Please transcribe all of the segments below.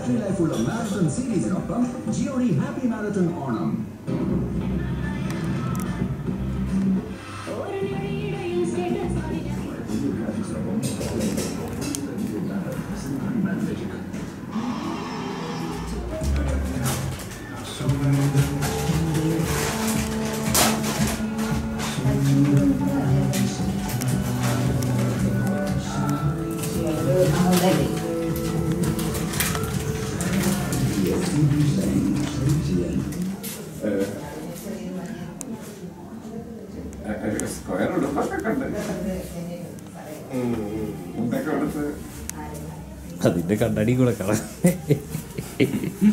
Battery ലൈഫുള്ള marathon സീരീസിനൊപ്പം Gionee happy marathon Onam square ഉടുപ്പൊക്കെ ഉണ്ട് ഇതൊക്കെ എടുത്ത് അതിന്റെ കണ്ണടി കൂടെ കള ഈ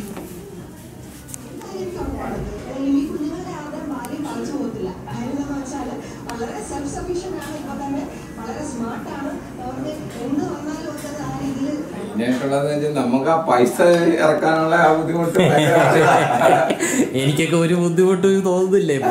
കുഞ്ഞുങ്ങളുടെ ആരുടെ ഭാഗ്യം കളിച്ചു പോകത്തില്ല കാര്യം എന്താണെന്ന് വെച്ചാൽ വളരെ സെൽഫ് സഫീഷ്യന്റ് ആണ് ഇപ്പൊ തന്നെ വളരെ സ്മാർട്ട് ആണ് അവർക്ക് എന്ത് വന്നാലും ഒക്കെ ആ രീതിയിൽ പിന്നെയായിട്ടുള്ളത് വെച്ചാൽ നമുക്ക് ആ പൈസ ഇറക്കാനുള്ള ആ ബുദ്ധിമുട്ട് എനിക്കൊക്കെ ഒരു ബുദ്ധിമുട്ട് തോന്നുന്നില്ലേ ഇപ്പൊ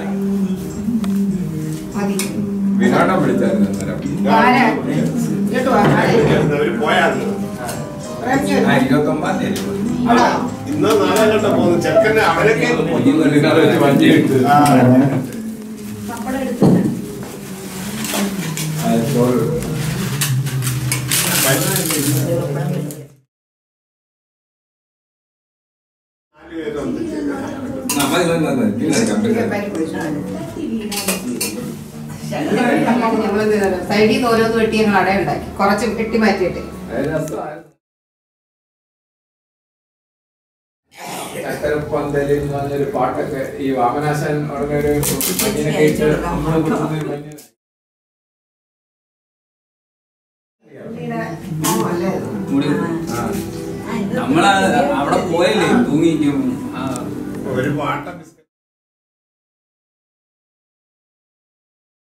മതി വിനോദം വിളിച്ചായിരുന്നു അന്നേരം ആരാ? ഇങ്ങോട്ട് വാ, ആരാ? പോയാ ആ ഇരുപത്തൊമ്പതാം തീയതി ഇന്ന് നാളെ കണ്ട പോകുന്നു ചെക്കനെ അവരൊക്കെ കുഞ്ഞുങ്ങളിനകത്ത് വെച്ച് വണ്ടി എടുത്ത് ആ, പപ്പടം എടുത്തിട്ട് ആ, ചോറ് നാല് പേരുണ്ട്. നമ്മൾ ഇതൊന്നും പിന്നെ കമ്പനി ഞങ്ങൾ സൈഡിൽ നിന്ന് ഓരോന്ന് വെട്ടി ഞങ്ങൾ അടയുണ്ടാക്കി കുറച്ച് വെട്ടി മാറ്റിയിട്ട് ചക്കരപ്പന്തലിൽ എന്ന് പറഞ്ഞൊരു പാട്ടൊക്കെ ഈ വാമനാശൻ ഉടനെ ഒരു മഞ്ഞിനെ കഴിച്ച് നമ്മളെ കൊടുക്കുന്ന ഒരു മഞ്ഞിനെ നമ്മള് അവിടെ പോയല്ലേ തൂങ്ങിക്കും ഒരു പാട്ട